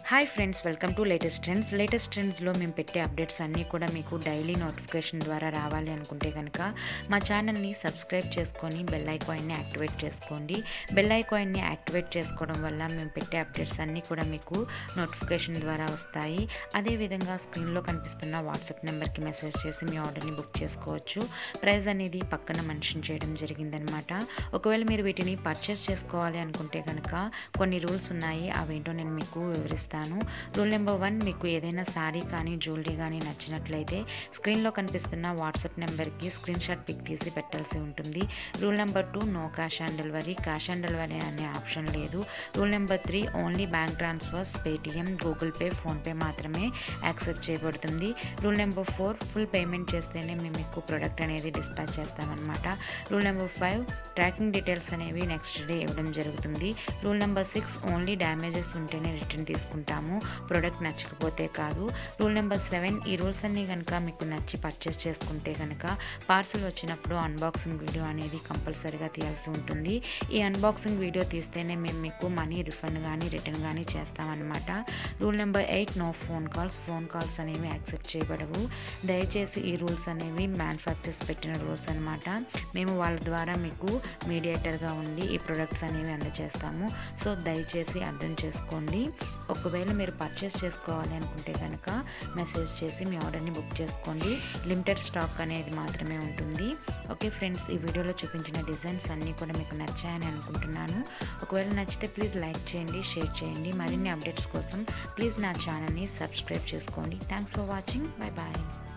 hi friends welcome to latest trends latest ట్రెండ్స్లో మేము పెట్టే అప్డేట్స్ అన్నీ కూడా మీకు డైలీ నోటిఫికేషన్ ద్వారా రావాలి అనుకుంటే కనుక మా ఛానల్ని సబ్స్క్రైబ్ చేసుకొని బెల్ ఐకాయిన్ని యాక్టివేట్ చేసుకోండి బెల్ ఐకాయిన్ని యాక్టివేట్ చేసుకోవడం వల్ల మేము పెట్టే అప్డేట్స్ అన్నీ కూడా మీకు నోటిఫికేషన్ ద్వారా వస్తాయి అదేవిధంగా స్క్రీన్లో కనిపిస్తున్న వాట్సాప్ నెంబర్కి మెసేజ్ చేసి మీ ఆర్డర్ని బుక్ చేసుకోవచ్చు ప్రైస్ అనేది పక్కన మెన్షన్ చేయడం జరిగిందనమాట ఒకవేళ మీరు వీటిని పర్చేస్ చేసుకోవాలి అనుకుంటే కనుక కొన్ని రూల్స్ ఉన్నాయి అవేంటో నేను మీకు వివరిస్తాను రూల్ నెంబర్ వన్ మీకు ఏదైనా శారీ కానీ జ్యువెలరీ కానీ నచ్చినట్లయితే స్క్రీన్లో కనిపిస్తున్న వాట్సాప్ నెంబర్కి స్క్రీన్ షాట్ పిక్ తీసి పెట్టాల్సి ఉంటుంది rule number two no cash on delivery cash on delivery అనే ఆప్షన్ లేదు rule number three only bank transfers Paytm Google Pay PhonePe మాత్రమే యాక్సెప్ట్ చేయబడుతుంది rule number four full payment చేస్తేనే మేము మీకు ప్రోడక్ట్ అనేది డిస్పాచ్ చేస్తామన్నమాట rule number five tracking details అనేవి నెక్స్ట్ డే ఇవ్వడం జరుగుతుంది rule number six only damages ఉంటేనే రిటర్న్ తీసుకుంటాము ప్రోడక్ట్ నచ్చకపోతే కాదు రూల్ నెంబర్ సెవెన్ ఈ రూల్స్ అన్నీ కనుక మీకు నచ్చి పర్చేస్ చేసుకుంటే కనుక పార్సల్ వచ్చినప్పుడు అన్బాక్సింగ్ వీడియో అనేది కంపల్సరీగా తీయాల్సి ఉంటుంది ఈ అన్బాక్సింగ్ వీడియో తీస్తేనే మేము మీకు మనీ రిఫండ్ కానీ రిటర్న్ కానీ చేస్తామన్నమాట rule number eight no phone calls phone calls అనేవి యాక్సెప్ట్ చేయబడవు దయచేసి ఈ రూల్స్ అనేవి మ్యానుఫ్యాక్చర్స్ పెట్టిన రూల్స్ అనమాట మేము వాళ్ళ ద్వారా మీకు మీడియేటర్గా ఉండి ఈ ప్రొడక్ట్స్ అనేవి అందజేస్తాము సో దయచేసి అర్థం చేసుకోండి ఒకవేళ మీరు పర్చేస్ చేసుకోవాలి అనుకుంటే కనుక మెసేజ్ చేసి మీ ఆర్డర్ని బుక్ చేసుకోండి లిమిటెడ్ స్టాక్ అనేది మాత్రమే ఉంటుంది ఓకే ఫ్రెండ్స్ ఈ వీడియోలో చూపించిన డిజైన్స్ అన్నీ కూడా మీకు నచ్చాయని అనుకుంటున్నాను ఒకవేళ నచ్చితే ప్లీజ్ లైక్ చేయండి షేర్ చేయండి మరిన్ని అప్డేట్స్ కోసం ప్లీజ్ నా ఛానల్ని సబ్స్క్రైబ్ చేసుకోండి thanks for watching bye bye